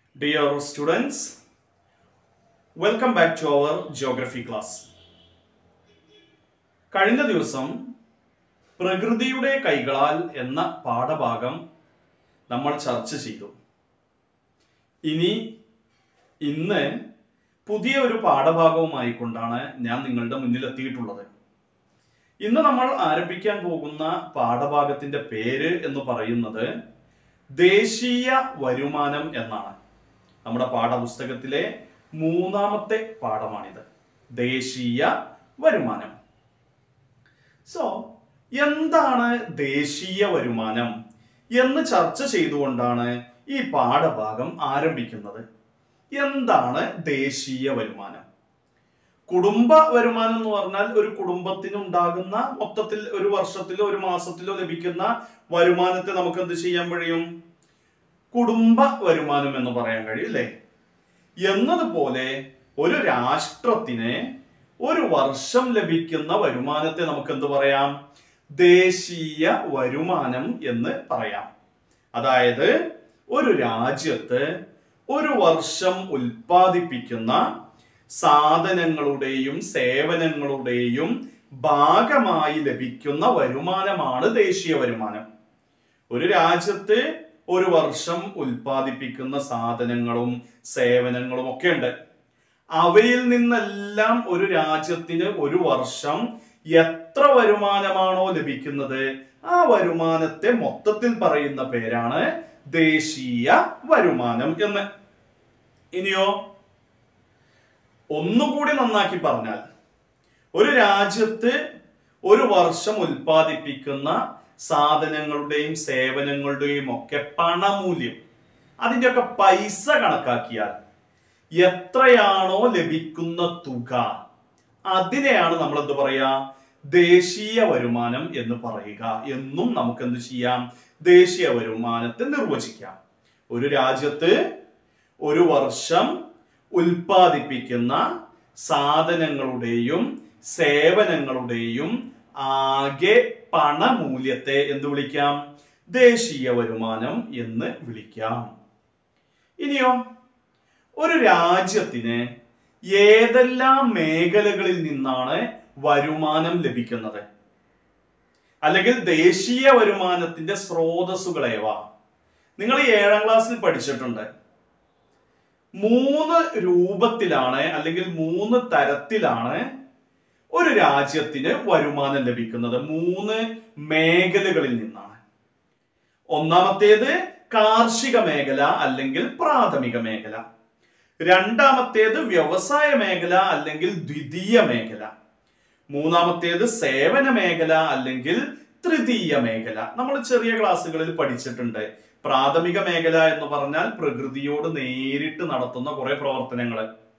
Dear students, welcome back to our geography class. കഴിഞ്ഞ ദിവസം പ്രകൃതിയുടെ കൈകളാൽ എന്ന പാഠഭാഗം നമ്മൾ ചർച്ച ചെയ്തു ഇനി ഇന്ന് പുതിയ ഒരു പാഠഭാഗവുമായി കൊണ്ടാണ് ഞാൻ നിങ്ങളുടെ മുന്നിൽ എത്തിയിട്ടുള്ളത് ഇന്ന് നമ്മൾ ആരംഭിക്കാൻ പോകുന്ന പാഠഭാഗത്തിന്റെ പേര് എന്ന് പറയുന്നത് ദേശീയ വരുമാനം എന്നാണ് നമ്മുടെ പാഠപുസ്തകത്തിലെ മൂന്നാമത്തെ പാഠമാണിത് ദേശീയ വരുമാനം സോ എന്താണ് ദേശീയ വരുമാനം എന്ന് ചർച്ച ചെയ്തുകൊണ്ടാണ് ഈ പാഠഭാഗം ആരംഭിക്കുന്നത് എന്താണ് ദേശീയ വരുമാനം കുടുംബ വരുമാനം എന്ന് പറഞ്ഞാൽ ഒരു കുടുംബത്തിന് ഉണ്ടാകുന്ന മൊത്തത്തിൽ ഒരു വർഷത്തിലോ ഒരു മാസത്തിലോ ലഭിക്കുന്ന വരുമാനത്തെ നമുക്ക് എന്ത് ചെയ്യാൻ കഴിയും കുടുംബ വരുമാനം എന്ന് പറയാൻ കഴിയും അല്ലേ എന്നതുപോലെ ഒരു രാഷ്ട്രത്തിന് ഒരു വർഷം ലഭിക്കുന്ന വരുമാനത്തെ നമുക്ക് എന്ത് പറയാം ദേശീയ വരുമാനം എന്ന് പറയാം അതായത് ഒരു രാജ്യത്ത് ഒരു വർഷം ഉൽപ്പാദിപ്പിക്കുന്ന സാധനങ്ങളുടെയും സേവനങ്ങളുടെയും ഭാഗമായി ലഭിക്കുന്ന വരുമാനമാണ് ദേശീയ വരുമാനം ഒരു രാജ്യത്ത് ഒരു വർഷം ഉൽപ്പാദിപ്പിക്കുന്ന സാധനങ്ങളും സേവനങ്ങളും ഒക്കെ ഉണ്ട് അവയിൽ നിന്നെല്ലാം ഒരു രാജ്യത്തിന് ഒരു വർഷം എത്ര വരുമാനമാണോ ലഭിക്കുന്നത് ആ വരുമാനത്തെ മൊത്തത്തിൽ പറയുന്ന പേരാണ് ദേശീയ വരുമാനം എന്ന് ഇനിയോ ഒന്നുകൂടി നന്നാക്കി പറഞ്ഞാൽ ഒരു രാജ്യത്ത് ഒരു വർഷം ഉൽപ്പാദിപ്പിക്കുന്ന സാധനങ്ങളുടെയും സേവനങ്ങളുടെയും ഒക്കെ പണമൂല്യം അതിൻ്റെയൊക്കെ പൈസ കണക്കാക്കിയാൽ എത്രയാണോ ലഭിക്കുന്ന തുക അതിനെയാണ് നമ്മൾ എന്ത് പറയാ ദേശീയ വരുമാനം എന്ന് പറയുക എന്നും നമുക്ക് എന്ത് ചെയ്യാം ദേശീയ വരുമാനത്തെ നിർവചിക്കാം ഒരു രാജ്യത്ത് ഒരു വർഷം ഉൽപ്പാദിപ്പിക്കുന്ന സാധനങ്ങളുടെയും സേവനങ്ങളുടെയും ആകെ പണമൂല്യത്തെ എന്ത് വിളിക്കാം ദേശീയ വരുമാനം എന്ന് വിളിക്കാം ഇനിയോ ഒരു രാജ്യത്തിന് ഏതെല്ലാം മേഖലകളിൽ നിന്നാണ് വരുമാനം ലഭിക്കുന്നത് അല്ലെങ്കിൽ ദേശീയ വരുമാനത്തിന്റെ സ്രോതസ്സുകളേവ നിങ്ങൾ ഈ ഏഴാം ക്ലാസ്സിൽ പഠിച്ചിട്ടുണ്ട് മൂന്ന് രൂപത്തിലാണ് അല്ലെങ്കിൽ മൂന്ന് തരത്തിലാണ് ഒരു രാജ്യത്തിന് വരുമാനം ലഭിക്കുന്നത് മൂന്ന് മേഖലകളിൽ നിന്നാണ് ഒന്നാമത്തേത് കാർഷിക മേഖല അല്ലെങ്കിൽ പ്രാഥമിക മേഖല രണ്ടാമത്തേത് വ്യവസായ മേഖല അല്ലെങ്കിൽ ദ്വിതീയ മേഖല മൂന്നാമത്തേത് സേവന മേഖല അല്ലെങ്കിൽ തൃതീയ മേഖല നമ്മൾ ചെറിയ ക്ലാസ്സുകളിൽ പഠിച്ചിട്ടുണ്ട് പ്രാഥമിക മേഖല എന്ന് പറഞ്ഞാൽ പ്രകൃതിയോട് നേരിട്ട് നടത്തുന്ന കുറെ പ്രവർത്തനങ്ങൾ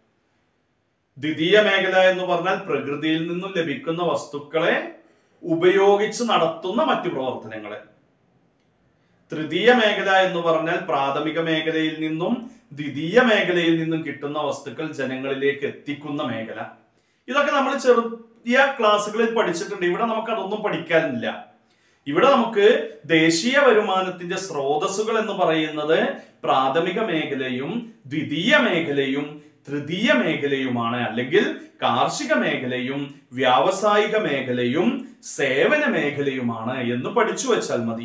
ദ്വിതീയ മേഖല എന്ന് പറഞ്ഞാൽ പ്രകൃതിയിൽ നിന്നും ലഭിക്കുന്ന വസ്തുക്കളെ ഉപയോഗിച്ച് നടത്തുന്ന മറ്റു പ്രവർത്തനങ്ങൾ തൃതീയ മേഖല എന്ന് പറഞ്ഞാൽ പ്രാഥമിക മേഖലയിൽ നിന്നും ദ്വിതീയ മേഖലയിൽ നിന്നും കിട്ടുന്ന വസ്തുക്കൾ ജനങ്ങളിലേക്ക് എത്തിക്കുന്ന മേഖല ഇതൊക്കെ നമ്മൾ ചെറിയ ക്ലാസ്സുകളിൽ പഠിച്ചിട്ടുണ്ട് ഇവിടെ നമുക്ക് അതൊന്നും പഠിക്കാനില്ല ഇവിടെ നമുക്ക് ദേശീയ വരുമാനത്തിന്റെ സ്രോതസ്സുകൾ എന്ന് പറയുന്നത് പ്രാഥമിക മേഖലയും ദ്വിതീയ മേഖലയും തൃതീയ മേഖലയുമാണ് അല്ലെങ്കിൽ കാർഷിക മേഖലയും വ്യാവസായിക മേഖലയും സേവന മേഖലയുമാണ് എന്ന് പഠിച്ചു വെച്ചാൽ മതി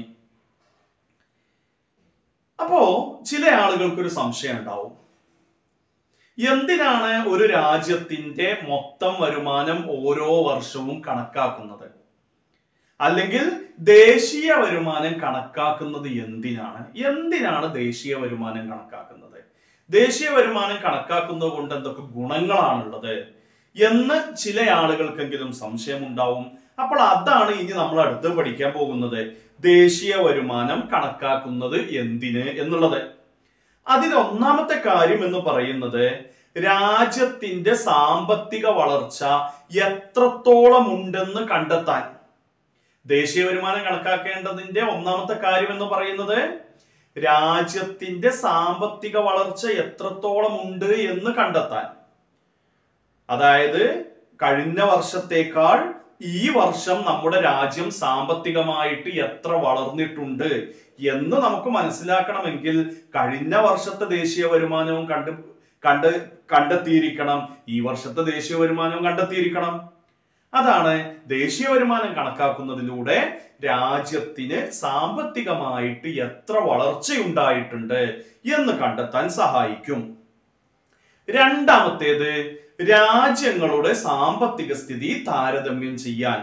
അപ്പോ ചില ആളുകൾക്കൊരു സംശയം ഉണ്ടാവും എന്തിനാണ് ഒരു രാജ്യത്തിന്റെ മൊത്തം വരുമാനം ഓരോ വർഷവും കണക്കാക്കുന്നത് അല്ലെങ്കിൽ ദേശീയ വരുമാനം കണക്കാക്കുന്നത് എന്തിനാണ് എന്തിനാണ് ദേശീയ വരുമാനം കണക്കാക്കുന്നത് ദേശീയ വരുമാനം കണക്കാക്കുന്നത് കൊണ്ട് എന്തൊക്കെ ഗുണങ്ങളാണുള്ളത് എന്ന് ചില ആളുകൾക്കെങ്കിലും സംശയമുണ്ടാവും അപ്പോൾ അതാണ് ഇനി നമ്മൾ അടുത്ത് പഠിക്കാൻ പോകുന്നത് ദേശീയ വരുമാനം കണക്കാക്കുന്നത് എന്തിന് എന്നുള്ളത് അതിൽ ഒന്നാമത്തെ കാര്യം എന്ന് പറയുന്നത് രാജ്യത്തിന്റെ സാമ്പത്തിക വളർച്ച എത്രത്തോളം ഉണ്ടെന്ന് കണ്ടെത്താൻ ദേശീയ വരുമാനം കണക്കാക്കേണ്ടതിന്റെ ഒന്നാമത്തെ കാര്യം എന്ന് പറയുന്നത് രാജ്യത്തിന്റെ സാമ്പത്തിക വളർച്ച എത്രത്തോളം ഉണ്ട് എന്ന് കണ്ടെത്താൻ അതായത് കഴിഞ്ഞ വർഷത്തേക്കാൾ ഈ വർഷം നമ്മുടെ രാജ്യം സാമ്പത്തികമായിട്ട് എത്ര വളർന്നിട്ടുണ്ട് എന്ന് നമുക്ക് മനസ്സിലാക്കണമെങ്കിൽ കഴിഞ്ഞ വർഷത്തെ ദേശീയ വരുമാനവും കണ്ട് കണ്ട് കണ്ടെത്തിയിരിക്കണം ഈ വർഷത്തെ ദേശീയ വരുമാനവും കണ്ടെത്തിയിരിക്കണം അതാണ് ദേശീയ വരുമാനം കണക്കാക്കുന്നതിലൂടെ രാജ്യത്തിന് സാമ്പത്തികമായിട്ട് എത്ര വളർച്ചയുണ്ടായിട്ടുണ്ട് എന്ന് കണ്ടെത്താൻ സഹായിക്കും രണ്ടാമത്തേത് രാജ്യങ്ങളുടെ സാമ്പത്തിക സ്ഥിതി താരതമ്യം ചെയ്യാൻ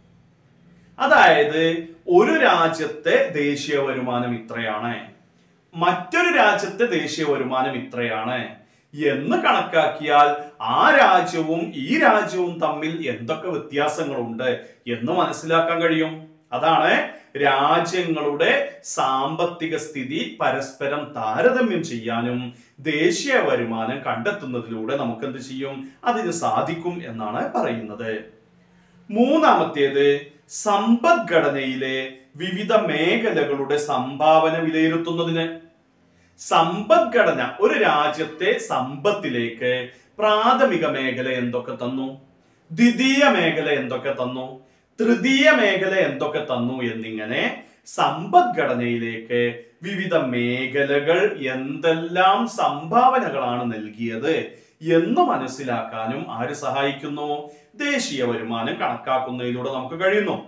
അതായത് ഒരു രാജ്യത്തെ ദേശീയ വരുമാനം ഇത്രയാണ് മറ്റൊരു രാജ്യത്തെ ദേശീയ വരുമാനം ഇത്രയാണ് എന്ന് കണക്കാക്കിയാൽ ആ രാജ്യവും ഈ രാജ്യവും തമ്മിൽ എന്തൊക്കെ വ്യത്യാസങ്ങളുണ്ട് എന്ന് മനസ്സിലാക്കാൻ കഴിയും അതാണ് രാജ്യങ്ങളുടെ സാമ്പത്തിക സ്ഥിതി പരസ്പരം താരതമ്യം ചെയ്യാനും ദേശീയ വരുമാനം കണ്ടെത്തുന്നതിലൂടെ നമുക്ക് എന്ത് ചെയ്യും അതിന് സാധിക്കും എന്നാണ് പറയുന്നത് മൂന്നാമത്തേത് സമ്പദ്ഘടനയിലെ വിവിധ മേഖലകളുടെ സംഭാവന വിലയിരുത്തുന്നതിന് സമ്പദ്ഘടന ഒരു രാജ്യത്തെ സമ്പത്തിലേക്ക് പ്രാഥമിക മേഖല എന്തൊക്കെ തന്നു ദ്വിതീയ മേഖല എന്തൊക്കെ തന്നു തൃതീയ മേഖല എന്തൊക്കെ തന്നു എന്നിങ്ങനെ സമ്പദ്ഘടനയിലേക്ക് വിവിധ മേഖലകൾ എന്തെല്ലാം സംഭാവനകളാണ് നൽകിയത് എന്ന് മനസ്സിലാക്കാനും ആര് സഹായിക്കുന്നു ദേശീയ വരുമാനം കണക്കാക്കുന്നതിലൂടെ നമുക്ക് കഴിയുന്നു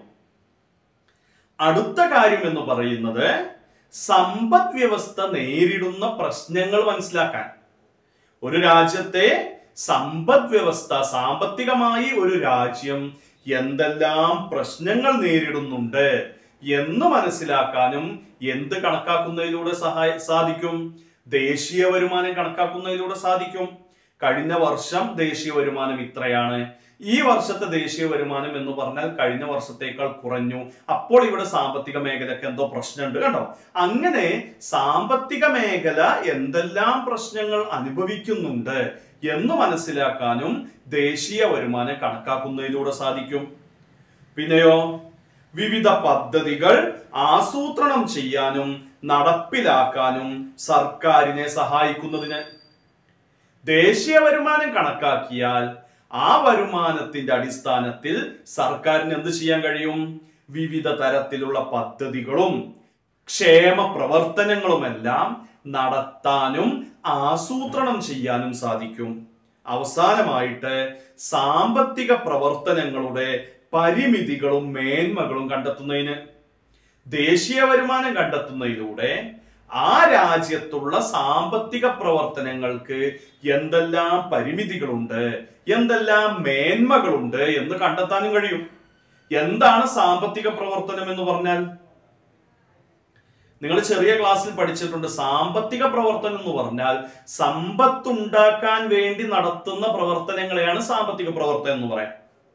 അടുത്ത കാര്യം എന്ന് പറയുന്നത് സമ്പദ് വ്യവസ്ഥ നേരിടുന്ന പ്രശ്നങ്ങൾ മനസ്സിലാക്കാൻ ഒരു രാജ്യത്തെ സമ്പദ് വ്യവസ്ഥ സാമ്പത്തികമായി ഒരു രാജ്യം എന്തെല്ലാം പ്രശ്നങ്ങൾ നേരിടുന്നുണ്ട് എന്ന് മനസ്സിലാക്കാനും എന്ത് കണക്കാക്കുന്നതിലൂടെ സഹായ സാധിക്കും ദേശീയ വരുമാനം കണക്കാക്കുന്നതിലൂടെ സാധിക്കും കഴിഞ്ഞ വർഷം ദേശീയ വരുമാനം ഇത്രയാണ് ഈ വർഷത്തെ ദേശീയ വരുമാനം എന്ന് പറഞ്ഞാൽ കഴിഞ്ഞ വർഷത്തേക്കാൾ കുറഞ്ഞു അപ്പോൾ ഇവിടെ സാമ്പത്തിക മേഖലക്ക് എന്തോ പ്രശ്നമുണ്ട് കേട്ടോ അങ്ങനെ സാമ്പത്തിക മേഖല എന്തെല്ലാം പ്രശ്നങ്ങൾ അനുഭവിക്കുന്നുണ്ട് എന്ന് മനസ്സിലാക്കാനും ദേശീയ വരുമാനം കണക്കാക്കുന്നതിലൂടെ സാധിക്കും പിന്നെയോ വിവിധ പദ്ധതികൾ ആസൂത്രണം ചെയ്യാനും നടപ്പിലാക്കാനും സർക്കാരിനെ സഹായിക്കുന്നതിന് ദേശീയ വരുമാനം കണക്കാക്കിയാൽ ആ വരുമാനത്തിന്റെ അടിസ്ഥാനത്തിൽ സർക്കാരിന് എന്ത് ചെയ്യാൻ കഴിയും വിവിധ തരത്തിലുള്ള പദ്ധതികളും ക്ഷേമ പ്രവർത്തനങ്ങളുമെല്ലാം നടത്താനും ആസൂത്രണം ചെയ്യാനും സാധിക്കും അവസാനമായിട്ട് സാമ്പത്തിക പ്രവർത്തനങ്ങളുടെ പരിമിതികളും മേന്മകളും കണ്ടെത്തുന്നതിന് ദേശീയ വരുമാനം കണ്ടെത്തുന്നതിലൂടെ ആ രാജ്യത്തുള്ള സാമ്പത്തിക പ്രവർത്തനങ്ങൾക്ക് എന്തെല്ലാം പരിമിതികളുണ്ട് എന്തെല്ലാം മേന്മകളുണ്ട് എന്ന് കണ്ടെത്താനും കഴിയും എന്താണ് സാമ്പത്തിക പ്രവർത്തനം എന്ന് പറഞ്ഞാൽ നിങ്ങൾ ചെറിയ ക്ലാസ്സിൽ പഠിച്ചിട്ടുണ്ട് സാമ്പത്തിക പ്രവർത്തനം എന്ന് പറഞ്ഞാൽ സമ്പത്തുണ്ടാക്കാൻ വേണ്ടി നടത്തുന്ന പ്രവർത്തനങ്ങളെയാണ് സാമ്പത്തിക പ്രവർത്തനം എന്ന് പറയാം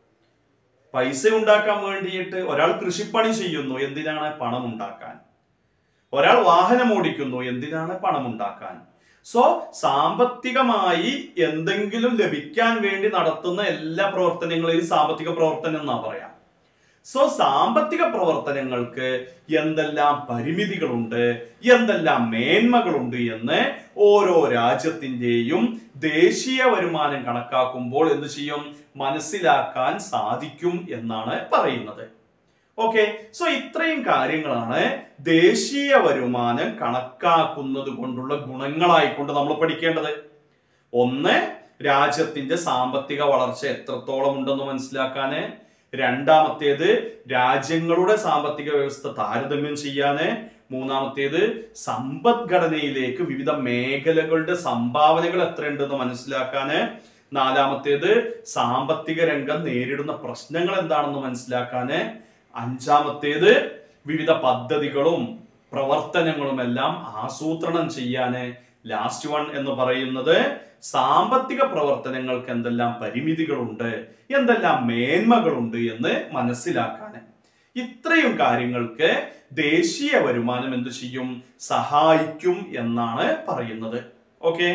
പൈസ ഉണ്ടാക്കാൻ വേണ്ടിയിട്ട് ഒരാൾ കൃഷിപ്പണി ചെയ്യുന്നു എന്തിനാണ് പണം ഉണ്ടാക്കാൻ ഒരാൾ വാഹനം ഓടിക്കുന്നു എന്തിനാണ് പണം ഉണ്ടാക്കാൻ സോ സാമ്പത്തികമായി എന്തെങ്കിലും ലഭിക്കാൻ വേണ്ടി നടത്തുന്ന എല്ലാ പ്രവർത്തനങ്ങളെയും സാമ്പത്തിക പ്രവർത്തനം എന്നാ പറയാം സോ സാമ്പത്തിക പ്രവർത്തനങ്ങൾക്ക് എന്തെല്ലാം പരിമിതികളുണ്ട് എന്തെല്ലാം മേന്മകളുണ്ട് എന്ന് ഓരോ രാജ്യത്തിന്റെയും ദേശീയ വരുമാനം കണക്കാക്കുമ്പോൾ എന്ത് ചെയ്യും മനസ്സിലാക്കാൻ സാധിക്കും എന്നാണ് പറയുന്നത് ഓക്കെ സോ ഇത്രയും കാര്യങ്ങളാണ് ദേശീയ വരുമാനം കണക്കാക്കുന്നത് കൊണ്ടുള്ള ഗുണങ്ങളായിക്കൊണ്ട് നമ്മൾ പഠിക്കേണ്ടത് ഒന്ന് രാജ്യത്തിന്റെ സാമ്പത്തിക വളർച്ച എത്രത്തോളം ഉണ്ടെന്ന് മനസ്സിലാക്കാന് രണ്ടാമത്തേത് രാജ്യങ്ങളുടെ സാമ്പത്തിക വ്യവസ്ഥ താരതമ്യം ചെയ്യാന് മൂന്നാമത്തേത് സമ്പദ്ഘടനയിലേക്ക് വിവിധ മേഖലകളുടെ സംഭാവനകൾ എത്രയുണ്ടെന്ന് മനസ്സിലാക്കാന് നാലാമത്തേത് സാമ്പത്തിക രംഗം നേരിടുന്ന പ്രശ്നങ്ങൾ എന്താണെന്ന് മനസ്സിലാക്കാന് അഞ്ചാമത്തേത് വിവിധ പദ്ധതികളും പ്രവർത്തനങ്ങളും എല്ലാം ആസൂത്രണം ചെയ്യാന് ലാസ്റ്റ് വൺ എന്ന് പറയുന്നത് സാമ്പത്തിക പ്രവർത്തനങ്ങൾക്ക് എന്തെല്ലാം പരിമിതികളുണ്ട് എന്തെല്ലാം മേന്മകളുണ്ട് എന്ന് മനസ്സിലാക്കാൻ ഇത്രയും കാര്യങ്ങൾക്ക് ദേശീയ വരുമാനം എന്ത് ചെയ്യും സഹായിക്കും എന്നാണ് പറയുന്നത് ഓക്കെ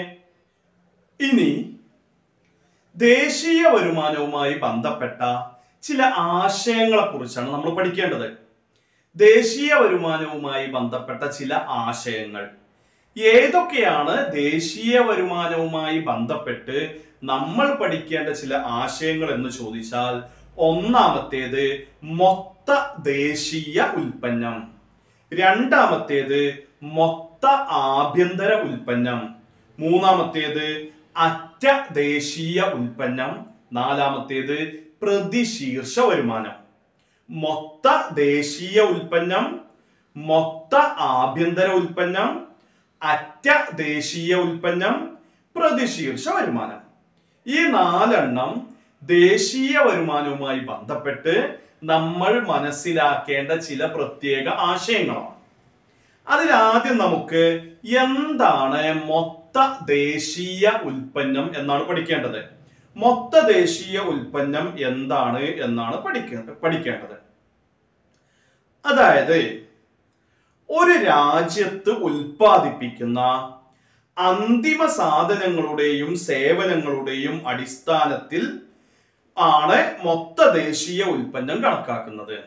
ഇനി ദേശീയ വരുമാനവുമായി ബന്ധപ്പെട്ട ചില ആശയങ്ങളെ കുറിച്ചാണ് നമ്മൾ പഠിക്കേണ്ടത് ദേശീയ വരുമാനവുമായി ബന്ധപ്പെട്ട ചില ആശയങ്ങൾ ഏതൊക്കെയാണ് ദേശീയ വരുമാനവുമായി ബന്ധപ്പെട്ട് നമ്മൾ പഠിക്കേണ്ട ചില ആശയങ്ങൾ എന്ന് ചോദിച്ചാൽ ഒന്നാമത്തേത് മൊത്ത ദേശീയ ഉൽപ്പന്നം രണ്ടാമത്തേത് മൊത്ത ആഭ്യന്തര ഉൽപ്പന്നം മൂന്നാമത്തേത് അറ്റ ദേശീയ ഉൽപ്പന്നം നാലാമത്തേത് പ്രതിശീർഷ വരുമാനം മൊത്ത ദേശീയ ഉൽപ്പന്നം മൊത്ത ആഭ്യന്തര ഉൽപ്പന്നം അറ്റ ദേശീയ ഉൽപ്പന്നം പ്രതിശീർഷ വരുമാനം ഈ നാലെണ്ണം ദേശീയ വരുമാനവുമായി ബന്ധപ്പെട്ട് നമ്മൾ മനസ്സിലാക്കേണ്ട ചില പ്രത്യേക ആശയങ്ങളാണ് അതിലാദ്യം നമുക്ക് എന്താണ് മൊത്ത ദേശീയ ഉൽപ്പന്നം എന്നാണ് പഠിക്കേണ്ടത് മൊത്ത ദേശീയ ഉൽപ്പന്നം എന്താണ് എന്നാണ് പഠിക്ക പഠിക്കേണ്ടത് അതായത് ഒരു രാജ്യത്ത് ഉൽപ്പാദിപ്പിക്കുന്ന അന്തിമ സാധനങ്ങളുടെയും സേവനങ്ങളുടെയും അടിസ്ഥാനത്തിൽ ആണ് മൊത്ത ദേശീയ ഉൽപ്പന്നം കണക്കാക്കുന്നത്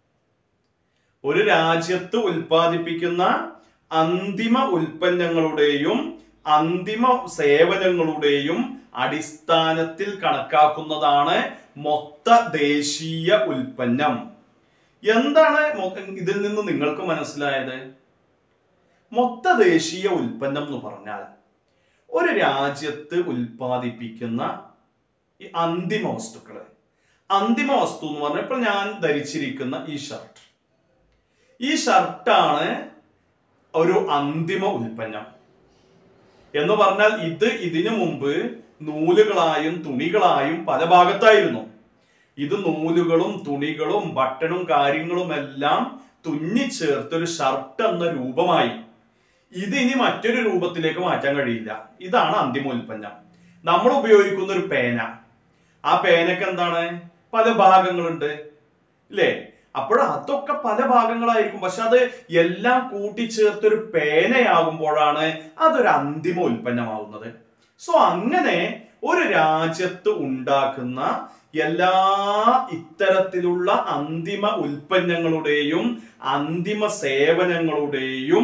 ഒരു രാജ്യത്ത് ഉൽപ്പാദിപ്പിക്കുന്ന അന്തിമ ഉൽപ്പന്നങ്ങളുടെയും അന്തിമ സേവനങ്ങളുടെയും അടിസ്ഥാനത്തിൽ കണക്കാക്കുന്നതാണ് മൊത്ത ദേശീയ ഉൽപ്പന്നം എന്താണ് മൊ- ഇതിൽ നിന്ന് നിങ്ങൾക്ക് മനസ്സിലായത് മൊത്ത ദേശീയ ഉൽപ്പന്നം എന്ന് പറഞ്ഞാൽ ഒരു രാജ്യത്ത് ഉൽപ്പാദിപ്പിക്കുന്ന ഈ അന്തിമ വസ്തുക്കള് അന്തിമ വസ്തു എന്ന് പറഞ്ഞാൽ ഇപ്പോൾ ഞാൻ ധരിച്ചിരിക്കുന്ന ഈ ഷർട്ട് ഈ ഷർട്ടാണ് ഒരു അന്തിമ ഉൽപ്പന്നം എന്ന് പറഞ്ഞാൽ ഇത് ഇതിനു മുമ്പ് നൂലുകളായും തുണികളായും പല ഭാഗത്തായിരുന്നു ഇത് നൂലുകളും തുണികളും ബട്ടണും കാര്യങ്ങളും എല്ലാം തുന്നിച്ചേർത്തൊരു ഷർട്ട് എന്ന രൂപമായി ഇത് ഇനി മറ്റൊരു രൂപത്തിലേക്ക് മാറ്റാൻ കഴിയില്ല ഇതാണ് അന്തിമ ഉൽപ്പന്നം നമ്മൾ ഉപയോഗിക്കുന്ന ഒരു പേന ആ പേനക്ക് എന്താണ് പല ഭാഗങ്ങളുണ്ട് ഇല്ലേ അപ്പോൾ അതൊക്കെ പല ഭാഗങ്ങളായിരിക്കും പക്ഷെ അത് എല്ലാം കൂട്ടിച്ചേർത്തൊരു പേനയാകുമ്പോഴാണ് അതൊരു അന്തിമ ഉൽപ്പന്നമാവുന്നത് സോ അങ്ങനെ ഒരു രാജ്യത്ത് ഉണ്ടാക്കുന്ന എല്ലാ ഇത്തരത്തിലുള്ള അന്തിമ ഉൽപ്പന്നങ്ങളുടെയും അന്തിമ സേവനങ്ങളുടെയും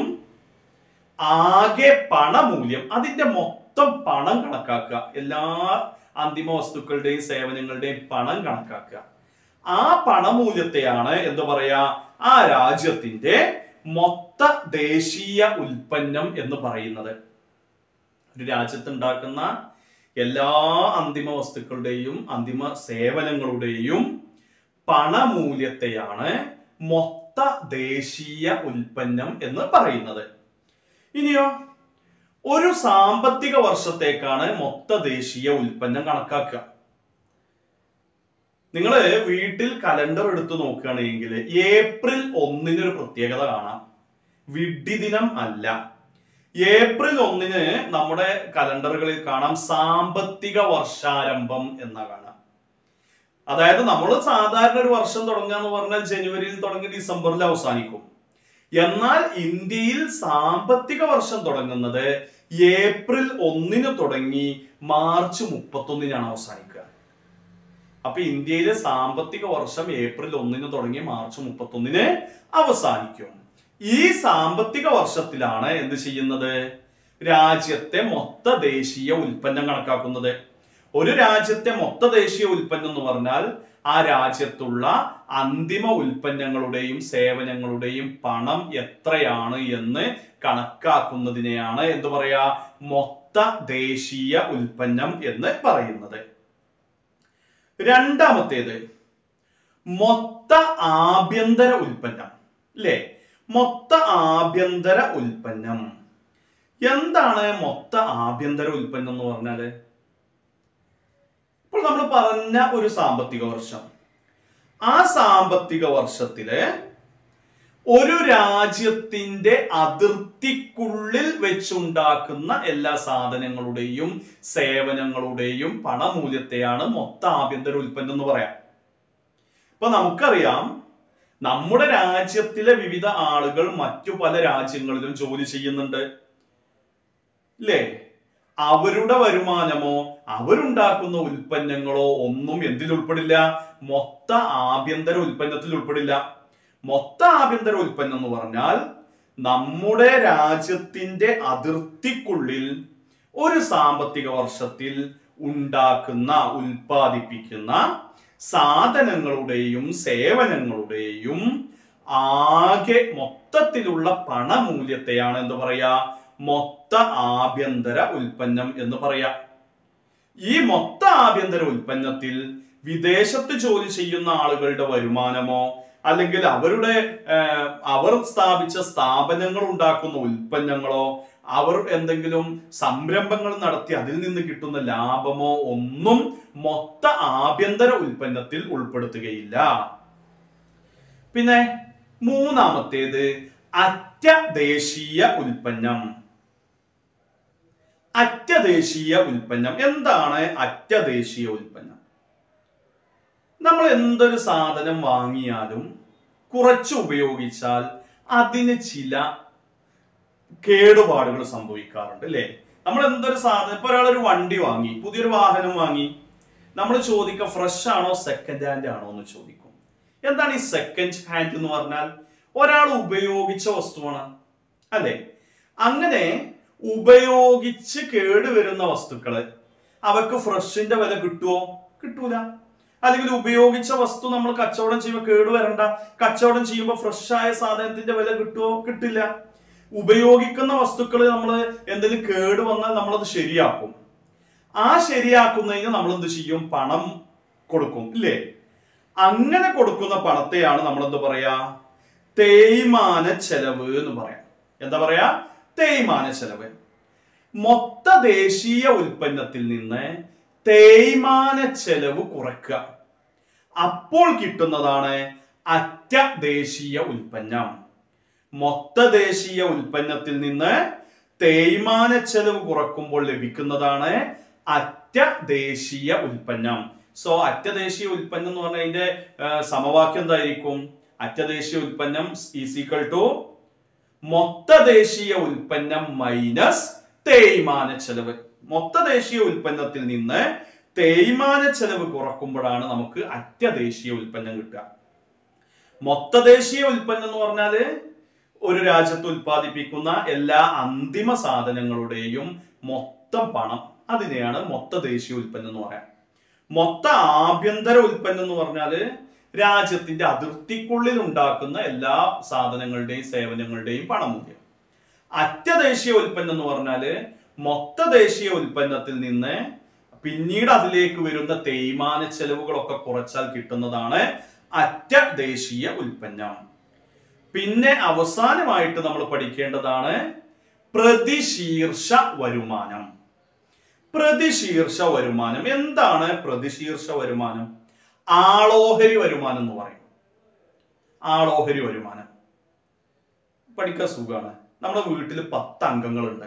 ആകെ പണമൂല്യം അതിന്റെ മൊത്തം പണം കണക്കാക്കുക എല്ലാ അന്തിമ വസ്തുക്കളുടെയും സേവനങ്ങളുടെയും പണം കണക്കാക്കുക ആ പണമൂല്യത്തെയാണ് എന്താ പറയാ ആ രാജ്യത്തിന്റെ മൊത്ത ദേശീയ ഉൽപ്പന്നം എന്ന് പറയുന്നത് ഒരു രാജ്യത്ത് ഉണ്ടാക്കുന്ന എല്ലാ അന്തിമ വസ്തുക്കളുടെയും അന്തിമ സേവനങ്ങളുടെയും പണമൂല്യത്തെയാണ് മൊത്ത ദേശീയ ഉൽപ്പന്നം എന്ന് പറയുന്നത് ഇനിയോ ഒരു സാമ്പത്തിക വർഷത്തേക്കാണ് മൊത്ത ദേശീയ ഉൽപ്പന്നം കണക്കാക്കുക നിങ്ങൾ വീട്ടിൽ കലണ്ടർ എടുത്തു നോക്കുകയാണെങ്കിൽ ഏപ്രിൽ ഒന്നിന് ഒരു പ്രത്യേകത കാണാം വിഡ്ഢി ദിനം അല്ല ഏപ്രിൽ ഒന്നിന് നമ്മുടെ കലണ്ടറുകളിൽ കാണാം സാമ്പത്തിക വർഷാരംഭം എന്ന കാണാം അതായത് നമ്മൾ സാധാരണ ഒരു വർഷം തുടങ്ങുക എന്ന് പറഞ്ഞാൽ ജനുവരിയിൽ തുടങ്ങി ഡിസംബറിൽ അവസാനിക്കും എന്നാൽ ഇന്ത്യയിൽ സാമ്പത്തിക വർഷം തുടങ്ങുന്നത് ഏപ്രിൽ ഒന്നിന് തുടങ്ങി മാർച്ച് മുപ്പത്തൊന്നിനാണ് അവസാനിക്കുക അപ്പൊ ഇന്ത്യയിലെ സാമ്പത്തിക വർഷം ഏപ്രിൽ ഒന്നിന് തുടങ്ങി മാർച്ച് മുപ്പത്തൊന്നിന് അവസാനിക്കും ഈ സാമ്പത്തിക വർഷത്തിലാണ് എന്ത് ചെയ്യുന്നത് രാജ്യത്തെ മൊത്ത ദേശീയ ഉൽപ്പന്നം കണക്കാക്കുന്നത് ഒരു രാജ്യത്തെ മൊത്ത ദേശീയ ഉൽപ്പന്നം എന്ന് പറഞ്ഞാൽ ആ രാജ്യത്തുള്ള അന്തിമ ഉൽപ്പന്നങ്ങളുടെയും സേവനങ്ങളുടെയും പണം എത്രയാണ് എന്ന് കണക്കാക്കുന്നതിനെയാണ് എന്ത് പറയാ മൊത്ത ദേശീയ ഉൽപ്പന്നം എന്ന് പറയുന്നത് രണ്ടാമത്തേത് മൊത്ത ആഭ്യന്തര ഉൽപ്പന്നം അല്ലേ മൊത്ത ആഭ്യന്തര ഉൽപ്പന്നം എന്താണ് മൊത്ത ആഭ്യന്തര ഉൽപ്പന്നം എന്ന് പറഞ്ഞാല് ഇപ്പോൾ നമ്മൾ പറഞ്ഞ ഒരു സാമ്പത്തിക വർഷം ആ സാമ്പത്തിക വർഷത്തില് ഒരു രാജ്യത്തിന്റെ അതിർത്തിക്കുള്ളിൽ വെച്ചുണ്ടാക്കുന്ന എല്ലാ സാധനങ്ങളുടെയും സേവനങ്ങളുടെയും പണമൂല്യത്തെയാണ് മൊത്ത ആഭ്യന്തര ഉൽപ്പന്നം എന്ന് പറയാം ഇപ്പൊ നമുക്കറിയാം നമ്മുടെ രാജ്യത്തിലെ വിവിധ ആളുകൾ മറ്റു പല രാജ്യങ്ങളിലും ജോലി ചെയ്യുന്നുണ്ട് ഇല്ലേ അവരുടെ വരുമാനമോ അവരുണ്ടാക്കുന്ന ഉൽപ്പന്നങ്ങളോ ഒന്നും എന്തിൽ ഉൾപ്പെടില്ല മൊത്ത ആഭ്യന്തര ഉൽപ്പന്നത്തിൽ ഉൾപ്പെടില്ല മൊത്ത ആഭ്യന്തര ഉൽപ്പന്നം എന്ന് പറഞ്ഞാൽ നമ്മുടെ രാജ്യത്തിന്റെ അതിർത്തിക്കുള്ളിൽ ഒരു സാമ്പത്തിക വർഷത്തിൽ ഉണ്ടാക്കുന്ന ഉൽപ്പാദിപ്പിക്കുന്ന സാധനങ്ങളുടെയും സേവനങ്ങളുടെയും ആകെ മൊത്തത്തിലുള്ള പണമൂല്യത്തെയാണ് എന്ത് പറയാ മൊത്ത ആഭ്യന്തര ഉൽപ്പന്നം എന്ന് പറയാ ഈ മൊത്ത ആഭ്യന്തര ഉൽപ്പന്നത്തിൽ വിദേശത്ത് ജോലി ചെയ്യുന്ന ആളുകളുടെ വരുമാനമോ അല്ലെങ്കിൽ അവരുടെ ഏഹ്, അവർ സ്ഥാപിച്ച സ്ഥാപനങ്ങൾ ഉണ്ടാക്കുന്ന ഉൽപ്പന്നങ്ങളോ അവർ എന്തെങ്കിലും സംരംഭങ്ങൾ നടത്തി അതിൽ നിന്ന് കിട്ടുന്ന ലാഭമോ ഒന്നും മൊത്ത ആഭ്യന്തര ഉൽപ്പന്നത്തിൽ ഉൾപ്പെടുത്തുകയില്ല പിന്നെ മൂന്നാമത്തേത് അത്യദേശീയ ഉൽപ്പന്നം അത്യദേശീയ ഉൽപ്പന്നം എന്താണ് അത്യദേശീയ ഉൽപ്പന്നം നമ്മൾ എന്തൊരു സാധനം വാങ്ങിയാലും കുറച്ച് ഉപയോഗിച്ചാൽ അതിന് ചില കേടുപാടുകൾ സംഭവിക്കാറുണ്ട് അല്ലേ നമ്മൾ എന്തൊരു സാധനം ഇപ്പൊ ഒരാളൊരു വണ്ടി വാങ്ങി പുതിയൊരു വാഹനം വാങ്ങി നമ്മൾ ചോദിക്കുക ഫ്രഷ് ആണോ സെക്കൻഡ് ഹാൻഡ് ആണോ എന്ന് ചോദിക്കും എന്താണ് ഈ സെക്കൻഡ് ഹാൻഡ് എന്ന് പറഞ്ഞാൽ ഒരാൾ ഉപയോഗിച്ച വസ്തുവാണ് അല്ലെ അങ്ങനെ ഉപയോഗിച്ച് കേടുവരുന്ന വസ്തുക്കള് അവർക്ക് ഫ്രഷിന്റെ വില കിട്ടുമോ കിട്ടൂല അല്ലെങ്കിൽ ഉപയോഗിച്ച വസ്തു നമ്മൾ കച്ചവടം ചെയ്യുമ്പോൾ കേടുവരണ്ട കച്ചവടം ചെയ്യുമ്പോൾ ഫ്രഷ് ആയ സാധനത്തിന്റെ വില കിട്ടുമോ കിട്ടില്ല ഉപയോഗിക്കുന്ന വസ്തുക്കൾ നമ്മൾ എന്തെങ്കിലും കേട് വന്നാൽ നമ്മളത് ശരിയാക്കും ആ ശരിയാക്കുന്നതിന് നമ്മൾ എന്ത് ചെയ്യും പണം കൊടുക്കും ഇല്ലേ അങ്ങനെ കൊടുക്കുന്ന പണത്തെയാണ് നമ്മൾ എന്ത് പറയാ തേയ്മാന ചെലവ് എന്ന് പറയാം എന്താ പറയാ തേയ്മാന ചെലവ് മൊത്ത ദേശീയ ഉൽപ്പന്നത്തിൽ നിന്ന് തേയ്മാന ചെലവ് കുറയ്ക്കുക അപ്പോൾ കിട്ടുന്നതാണ് അത്യദേശീയ ഉൽപ്പന്നം മൊത്ത ദേശീയ ഉൽപ്പന്നത്തിൽ നിന്ന് തേയ്മാന ചെലവ് കുറക്കുമ്പോൾ ലഭിക്കുന്നതാണ് അത്യദേശീയ ഉൽപ്പന്നം സോ അത്യദേശീയ ഉൽപ്പന്നം എന്ന് പറഞ്ഞാൽ അതിന്റെ ആ, സമവാക്യം എന്തായിരിക്കും അത്യദേശീയ ഉൽപ്പന്നം ഈസിക്കൽ ടു മൊത്ത ദേശീയ ഉൽപ്പന്നം മൈനസ് തേയ്മാന ചെലവ് മൊത്ത ദേശീയ ഉൽപ്പന്നത്തിൽ നിന്ന് തേയ്മാന ചെലവ് കുറക്കുമ്പോഴാണ് നമുക്ക് അത്യദേശീയ ഉൽപ്പന്നം കിട്ടുക മൊത്ത ദേശീയ ഉൽപ്പന്നം എന്ന് പറഞ്ഞാല് ഒരു രാജ്യത്ത് ഉൽപ്പാദിപ്പിക്കുന്ന എല്ലാ അന്തിമ സാധനങ്ങളുടെയും മൊത്തം പണം അതിനെയാണ് മൊത്ത ദേശീയ ഉൽപ്പന്നം എന്ന് പറയാം മൊത്ത ആഭ്യന്തര ഉൽപ്പന്നം എന്ന് പറഞ്ഞാല് രാജ്യത്തിന്റെ അതിർത്തിക്കുള്ളിൽ ഉണ്ടാക്കുന്ന എല്ലാ സാധനങ്ങളുടെയും സേവനങ്ങളുടെയും പണമൂല്യം അത്യദേശീയ ഉൽപ്പന്നം എന്ന് പറഞ്ഞാല് മൊത്ത ദേശീയ ഉൽപ്പന്നത്തിൽ നിന്ന് പിന്നീട് അതിലേക്ക് വരുന്ന തേയ്മാന ചെലവുകളൊക്കെ കുറച്ചാൽ കിട്ടുന്നതാണ് അത്യദേശീയ ഉൽപ്പന്നം പിന്നെ അവസാനമായിട്ട് നമ്മൾ പഠിക്കേണ്ടതാണ് പ്രതിശീർഷ വരുമാനം പ്രതിശീർഷ വരുമാനം എന്താണ് പ്രതിശീർഷ വരുമാനം ആളോഹരി വരുമാനം എന്ന് പറയും ആളോഹരി വരുമാനം പഠിക്കാൻ സുഖമാണ് നമ്മുടെ വീട്ടിൽ പത്ത് അംഗങ്ങളുണ്ട്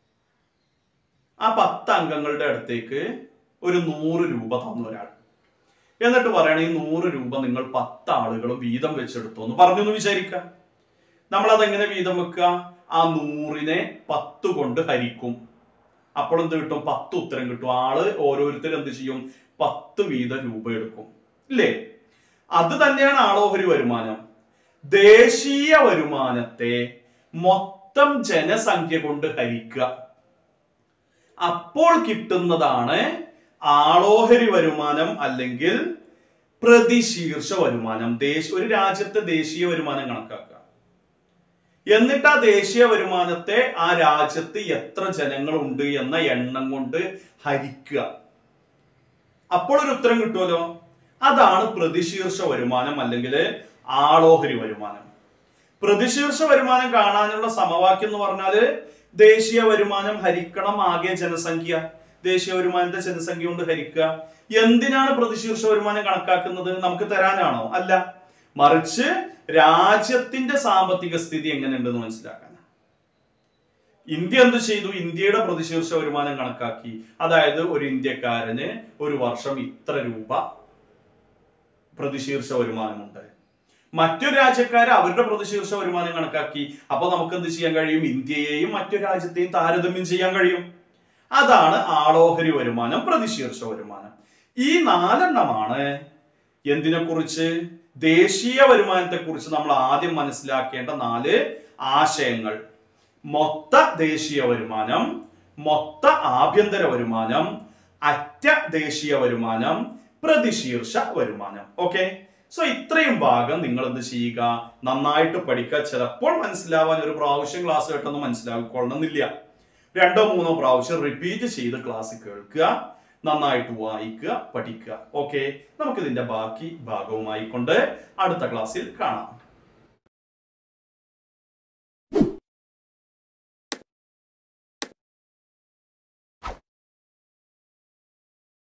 ആ പത്ത് അംഗങ്ങളുടെ അടുത്തേക്ക് ഒരു നൂറ് രൂപ തന്നു ഒരാൾ എന്നിട്ട് പറയണ ഈ നൂറ് രൂപ നിങ്ങൾ പത്ത് ആളുകൾ വീതം വെച്ചെടുത്തു എന്ന് പറഞ്ഞു എന്ന് വിചാരിക്കുക നമ്മൾ അതെങ്ങനെ വീതം വെക്കുക ആ നൂറിനെ പത്ത് കൊണ്ട് ഹരിക്കും അപ്പോൾ എന്ത് കിട്ടും പത്ത് ഉത്തരം കിട്ടും ആള് ഓരോരുത്തർ എന്ത് ചെയ്യും പത്ത് വീതം രൂപ എടുക്കും ഇല്ലേ അത് തന്നെയാണ് ആളോഹരി വരുമാനം ദേശീയ വരുമാനത്തെ മൊത്തം ജനസംഖ്യ കൊണ്ട് ഹരിക്കുക അപ്പോൾ കിട്ടുന്നതാണ് ആളോഹരി വരുമാനം അല്ലെങ്കിൽ പ്രതിശീർഷ വരുമാനം ദേശ ഒരു രാജ്യത്തെ ദേശീയ വരുമാനം കണക്കാക്കുക എന്നിട്ട് ആ ദേശീയ വരുമാനത്തെ ആ രാജ്യത്ത് എത്ര ജനങ്ങളുണ്ട് എന്ന എണ്ണം കൊണ്ട് ഹരിക്കുക അപ്പോൾ ഒരു ഉത്തരം കിട്ടുമല്ലോ അതാണ് പ്രതിശീർഷ വരുമാനം അല്ലെങ്കിൽ ആളോഹരി വരുമാനം പ്രതിശീർഷ വരുമാനം കാണാനുള്ള സമവാക്യം എന്ന് പറഞ്ഞാല് ദേശീയ വരുമാനം ഹരിക്കണം ആകെ ജനസംഖ്യ ദേശീയ വരുമാനത്തെ ജനസംഖ്യ കൊണ്ട് ഹരിക്കുക എന്തിനാണ് പ്രതിശീർഷ വരുമാനം കണക്കാക്കുന്നത് നമുക്ക് തരാനാണോ അല്ല മറിച്ച് രാജ്യത്തിന്റെ സാമ്പത്തിക സ്ഥിതി എങ്ങനെയുണ്ടെന്ന് മനസ്സിലാക്കാൻ ഇന്ത്യ എന്ത് ചെയ്തു ഇന്ത്യയുടെ പ്രതിശീർഷ വരുമാനം കണക്കാക്കി അതായത് ഒരു ഇന്ത്യക്കാരന് ഒരു വർഷം ഇത്ര രൂപ പ്രതിശീർഷ വരുമാനമുണ്ട് മറ്റൊരു രാജ്യക്കാര് അവരുടെ പ്രതിശീർഷ വരുമാനം കണക്കാക്കി അപ്പൊ നമുക്ക് എന്ത് ചെയ്യാൻ കഴിയും ഇന്ത്യയെയും മറ്റു രാജ്യത്തെയും താരതമ്യം ചെയ്യാൻ കഴിയും അതാണ് ആളോഹരി വരുമാനം പ്രതിശീർഷ വരുമാനം ഈ നാലെണ്ണമാണ് എന്തിനെ കുറിച്ച് ദേശീയ വരുമാനത്തെ കുറിച്ച് നമ്മൾ ആദ്യം മനസ്സിലാക്കേണ്ട നാല് ആശയങ്ങൾ മൊത്ത ദേശീയ വരുമാനം മൊത്ത ആഭ്യന്തര വരുമാനം അറ്റ ദേശീയ വരുമാനം പ്രതിശീർഷ വരുമാനം ഓക്കെ സോ ഇത്രയും ഭാഗം നിങ്ങൾ എന്ത് ചെയ്യുക നന്നായിട്ട് പഠിക്കുക ചിലപ്പോൾ മനസ്സിലാവാൻ ഒരു പ്രാവശ്യം ക്ലാസ് കേട്ടൊന്നും മനസ്സിലാക്കിക്കൊള്ളണമെന്നില്ല രണ്ടോ മൂന്നോ പ്രാവശ്യം റിപ്പീറ്റ് ചെയ്ത് ക്ലാസ് കേൾക്കുക നന്നായിട്ട് വായിക്കുക പഠിക്കുക ഓക്കെ നമുക്കിതിന്റെ ബാക്കി ഭാഗവുമായി കൊണ്ട് അടുത്ത ക്ലാസ്സിൽ കാണാം